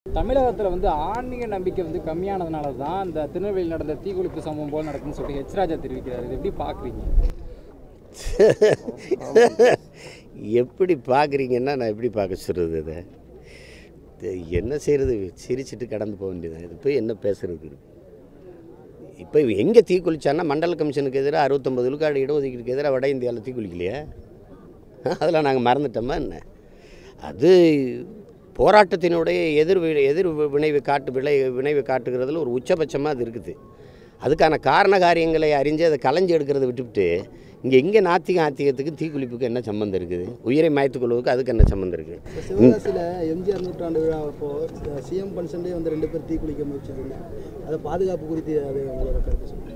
தமிழகத்தில் வந்து ஆன்மீக நம்பிக்கை வந்து கம்மியானதுனால தான் இந்த திருநெல்வேலியில் நடந்த தீக்குளிப்பு சம்பவம் போல் நடக்குன்னு சொல்லிட்டு ஹெச் ராஜா தெரிவிக்கிறார் இது எப்படி பார்க்குறீங்க எப்படி பார்க்குறீங்கன்னா நான் எப்படி பார்க்க சொல்கிறது அதை இது என்ன செய்கிறது சிரிச்சிட்டு கடந்து போக வேண்டியது இது போய் என்ன பேசுறது இருக்கு இப்போ எங்கே தீக்குளிச்சான்னா மண்டல கமிஷனுக்கு எதிராக அறுபத்தொம்பது விழுக்காடு இடஒதுக்கீடுக்கு எதிராக வட இந்தியாவில் தீக்குளிக்கலையே அதெல்லாம் நாங்கள் மறந்துட்டோமா என்ன அது போராட்டத்தினுடைய எதிர் வி- எதிர் வி- விளைவை காட்டு விளை விளைவை காட்டுகிறதுல ஒரு உச்சபட்சமாக அது இருக்குது அதுக்கான காரண காரியங்களை அறிஞ்சு அதை களைஞ்சு எடுக்கிறத விட்டுவிட்டு இங்கே எங்கே நாத்திக ஆத்திகத்துக்கு தீக்குளிப்புக்கு என்ன சம்மந்தம் இருக்குது உயிரை மாய்த்துக் கொள்வதுக்கு அதுக்கு என்ன சம்மந்தம் இருக்குது சிவகாசியில் எம்ஜிஆர் நூற்றாண்டு விழா அப்போ சிஎம் பன்சன்டே வந்து ரெண்டு பேர் தீக்குளிக்க முயற்சிருந்தாங்க அதை பாதுகாப்பு குறித்து அது உங்களோட கருத்து சொல்லுங்கள்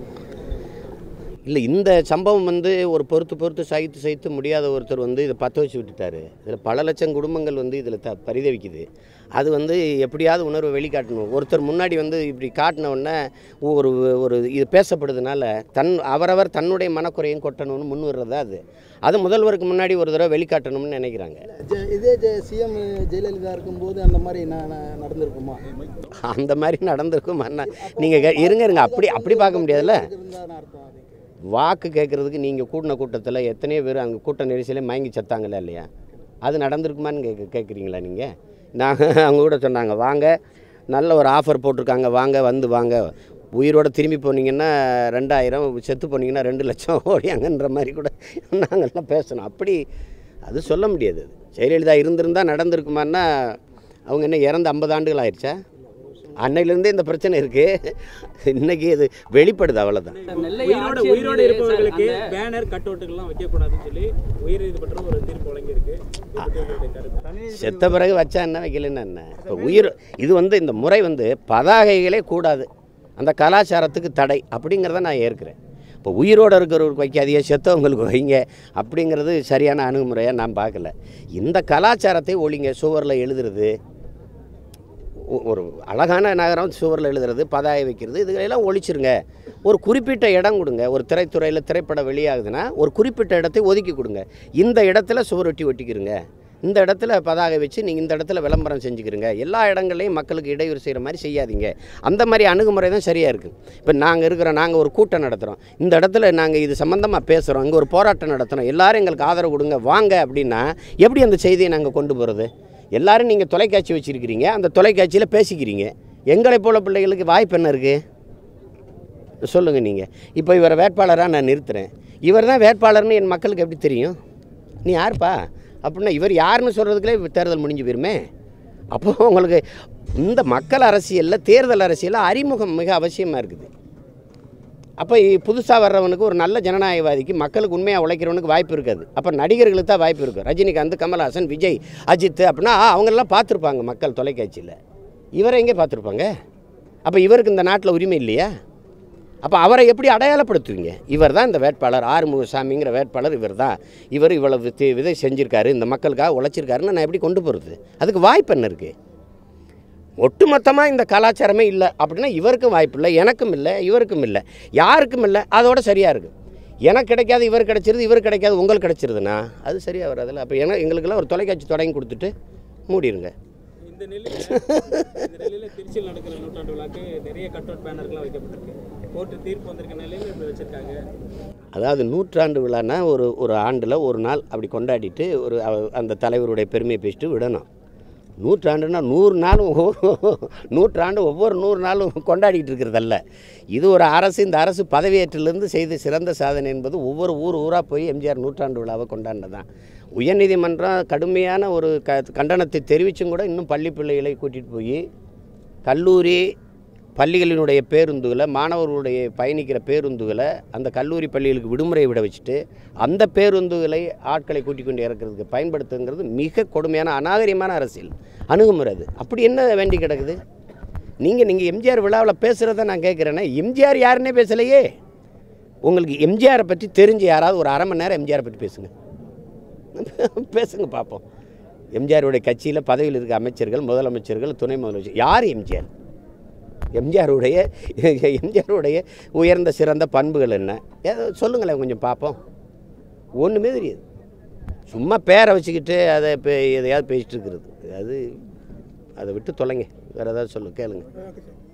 இல்லை இந்த சம்பவம் வந்து ஒரு பொறுத்து பொறுத்து சகித்து சகித்து முடியாத ஒருத்தர் வந்து இதை பற்ற வச்சு விட்டுட்டாரு இதில் பல லட்சம் குடும்பங்கள் வந்து இதில் த பரிதவிக்குது அது வந்து எப்படியாவது உணர்வை வெளிக்காட்டணும் ஒருத்தர் முன்னாடி வந்து இப்படி காட்டின உடனே ஒரு ஒரு இது பேசப்படுறதுனால தன் அவரவர் தன்னுடைய மனக்குறையும் கொட்டணும்னு முன் வர்றதா அது அது முதல்வருக்கு முன்னாடி ஒரு தடவை வெளிக்காட்டணும்னு நினைக்கிறாங்க ஜெ- இதே ஜெ சிஎம் ஜெயலலிதா இருக்கும்போது அந்த மாதிரி ந- ந- நடந்திருக்குமா அந்த மாதிரி நடந்திருக்கும் அண்ணா நீங்கள் இருங்க இருங்க அப்படி அப்படி பார்க்க முடியாதுல்ல இருந்தான்னு அர்த்தம் அதுக்கு வாக்கு கேட்குறதுக்கு நீங்கள் கூட்டின கூட்டத்தில் எத்தனையோ பேர் அங்கே கூட்ட நெரிசலே மயங்கி செத்தாங்களா இல்லையா அது நடந்திருக்குமான்னு கேட்க கேட்குறீங்களா நீங்கள் நாங்கள் அவங்க கூட சொன்னாங்க வாங்க நல்ல ஒரு ஆஃபர் போட்டிருக்காங்க வாங்க வந்து வாங்க உயிரோட திரும்பி போனீங்கன்னா ரெண்டாயிரம் செத்து போனீங்கன்னா ரெண்டு லட்சம் ஓடியாங்கன்ற மாதிரி கூட நாங்கள்லாம் பேசணும் அப்படி அது சொல்ல முடியாது அது. ஜெயலலிதா இருந்திருந்தா நடந்திருக்குமான்னா அவங்க என்ன இறந்து ஐம்பது ஆண்டுகள் ஆயிடுச்சா அன்னையிலேருந்தே இந்த பிரச்சனை இருக்குது இன்னைக்கு இது வெளிப்படுது அவ்வளோதான் நெல்லை உயிரோட ஆட்சியர் உயிரோட மீது இருப்பவர்களுக்கு சார், அந்த- பேனர் கட் அவுட்டுகள்லாம் வைக்கக்கூடாதுன்னு சொல்லி உயிர் இது பற்ற ஒரு தீர்ப்பு வழங்கியிருக்கு இதை பத்தி உங்களுடைய கருத்து செத்த பிறகு வச்சா என்ன வைக்கலன்னு என்ன இப்போ உயிர் இது வந்து இந்த முறை வந்து பதாகைகளே கூடாது அந்த கலாச்சாரத்துக்கு தடை அப்படிங்கிறத நான் ஏற்கிறேன் இப்போ உயிரோடு இருக்கிறவருக்கு வைக்காதீங்க செத்தவங்களுக்கு வைங்க அப்படிங்கிறது சரியான அணுகுமுறையாக நான் பார்க்கல இந்த கலாச்சாரத்தை ஒழிங்க சுவரில் எழுதுறது ஒ- ஒரு அழகான நகரம் சுவரில் எழுதுறது பதாகை வைக்கிறது இதுகளெல்லாம் ஒழிச்சிருங்க ஒரு குறிப்பிட்ட இடம் கொடுங்க ஒரு திரைத்துறையில் திரைப்படம் வெளியாகுதுன்னா ஒரு குறிப்பிட்ட இடத்தை ஒதுக்கி கொடுங்க இந்த இடத்துல சுவர் ஒட்டி ஒட்டிக்கிறங்க இந்த இடத்துல பதாகை வச்சு நீங்கள் இந்த இடத்துல விளம்பரம் செஞ்சுக்கிறங்க எல்லா இடங்கள்லையும் மக்களுக்கு இடையூறு செய்கிற மாதிரி செய்யாதீங்க அந்த மாதிரி அணுகுமுறை தான் சரியாக இருக்குது இப்போ நாங்கள் இருக்கிறோம் நாங்கள் ஒரு கூட்டம் நடத்துகிறோம் இந்த இடத்துல நாங்கள் இது சம்மந்தமாக பேசுகிறோம் இங்கே ஒரு போராட்டம் நடத்துகிறோம் எல்லாரும் எங்களுக்கு ஆதரவு கொடுங்க வாங்க அப்படின்னா எப்படி அந்த செய்தியை நாங்கள் கொண்டு போகிறது எல்லாரும் நீங்கள் தொலைக்காட்சி வச்சுருக்கிறீங்க அந்த தொலைக்காட்சியில் பேசிக்கிறீங்க எங்களை போல பிள்ளைகளுக்கு வாய்ப்பு என்ன இருக்குது சொல்லுங்கள் நீங்கள் இப்போ இவரை வேட்பாளராக நான் நிறுத்துகிறேன் இவர் தான் வேட்பாளர்னு என் மக்களுக்கு எப்படி தெரியும் நீ யாருப்பா அப்படின்னா இவர் யாருன்னு சொல்கிறதுக்குள்ளே தேர்தல் முடிஞ்சு போயிருமே அப்போ உங்களுக்கு இந்த மக்கள் அரசியலில் தேர்தல் அரசியலில் அறிமுகம் மிக அவசியமாக இருக்குது அப்போ புதுசாக வர்றவனுக்கு ஒரு நல்ல ஜனநாயகவாதிக்கு மக்களுக்கு உண்மையாக உழைக்கிறவனுக்கு வாய்ப்பு இருக்காது அப்போ நடிகர்களுக்கு தான் வாய்ப்பு இருக்கும் ரஜினிகாந்த் கமல்ஹாசன் விஜய் அஜித் அப்படின்னா அவங்களெல்லாம் பார்த்துருப்பாங்க மக்கள் தொலைக்காட்சியில் இவரை எங்கே பார்த்துருப்பாங்க அப்போ இவருக்கு இந்த நாட்டில் உரிமை இல்லையா அப்போ அவரை எப்படி அடையாளப்படுத்துவீங்க இவர் தான் இந்த வேட்பாளர் ஆறுமுகசாமிங்கிற வேட்பாளர் இவர் தான் இவர் இவ்வளவு தி- விதை செஞ்சுருக்காரு இந்த மக்களுக்காக உழைச்சிருக்காருன்னு நான் எப்படி கொண்டு போகிறது அதுக்கு வாய்ப்பு என்ன இருக்குது ஒட்டுமொத்தமாக இந்த கலாச்சாரமே இல்லை அப்படின்னா இவருக்கும் வாய்ப்பு இல்லை எனக்கும் இல்லை இவருக்கும் இல்லை யாருக்கும் இல்லை அதோட சரியாக இருக்குது எனக்கு கிடைக்காது இவர் கிடைச்சிருது இவர் கிடைக்காது உங்களுக்கு கிடைச்சிருதுன்னா அது சரியாக வராதுல்ல அப்போ என எங்களுக்கெல்லாம் ஒரு தொலைக்காட்சி தொடங்கி கொடுத்துட்டு மூடிடுங்க இந்த நிலையில இந்த நிலையில திருச்சியில் நடக்கிற நூற்றாண்டு விழாக்கு நிறைய கட் அவுட் பேனர்கள்லாம் வைக்கப்பட்டிருக்கு கோர்ட்டு தீர்ப்பு வந்திருக்க நிலையில இப்படி வச்சிருக்காங்க அதாவது நூற்றாண்டு விழான்னா ஒரு ஒரு ஆண்டில் ஒரு நாள் அப்படி கொண்டாடிட்டு ஒரு அவ- அந்த தலைவருடைய பெருமையை பேசிட்டு விடணும் நூற்றாண்டுனா நூறு நாளும் ஒவ்வொரு நூற்றாண்டு ஒவ்வொரு நூறு நாளும் கொண்டாடிட்டு இருக்கிறதல்ல இது ஒரு அரசு இந்த அரசு பதவியேற்றிலிருந்து செய்த சிறந்த சாதனை என்பது ஒவ்வொரு ஊர் ஊராக போய் எம்ஜிஆர் நூற்றாண்டு விழாவை கொண்டாடினதான் உயர்நீதிமன்றம் கடுமையான ஒரு க கண்டனத்தை தெரிவிச்சும் கூட இன்னும் பள்ளி பிள்ளைகளை கூட்டிகிட்டு போய் கல்லூரி பள்ளிகளினுடைய பேருந்துகளை மாணவர்களுடைய பயணிக்கிற பேருந்துகளை அந்த கல்லூரி பள்ளிகளுக்கு விடுமுறை விட வச்சுட்டு அந்த பேருந்துகளை ஆட்களை கூட்டிக் கொண்டு இறக்கிறதுக்கு பயன்படுத்துங்கிறது மிக கொடுமையான அநாகரிகமான அரசியல் அணுகுமுறை அது அப்படி என்ன வேண்டி கிடக்குது நீங்கள் நீங்கள் எம்ஜிஆர் விழாவில் பேசுகிறத நான் கேட்குறேன்னா எம்ஜிஆர் யாருன்னே பேசலையே உங்களுக்கு எம்ஜிஆரை பற்றி தெரிஞ்ச யாராவது ஒரு அரை மணி நேரம் எம்ஜிஆரை பற்றி பேசுங்க பேசுங்க பார்ப்போம் எம்ஜிஆருடைய கட்சியில் பதவியில் இருக்க அமைச்சர்கள் முதலமைச்சர்கள் துணை முதலமைச்சர் யார் எம்ஜிஆர் எம்ஜிஆருடைய எம்ஜிஆருடைய உயர்ந்த சிறந்த பண்புகள் என்ன ஏதோ சொல்லுங்களேன் கொஞ்சம் பார்ப்போம் ஒன்றுமே தெரியாது சும்மா பேரை வச்சுக்கிட்டு அதை இப்போ எதையாவது பேசிட்டு இருக்கிறது அது அதை விட்டு தொலைங்க வேறு ஏதாவது சொல்லு கேளுங்க ஓகே சார்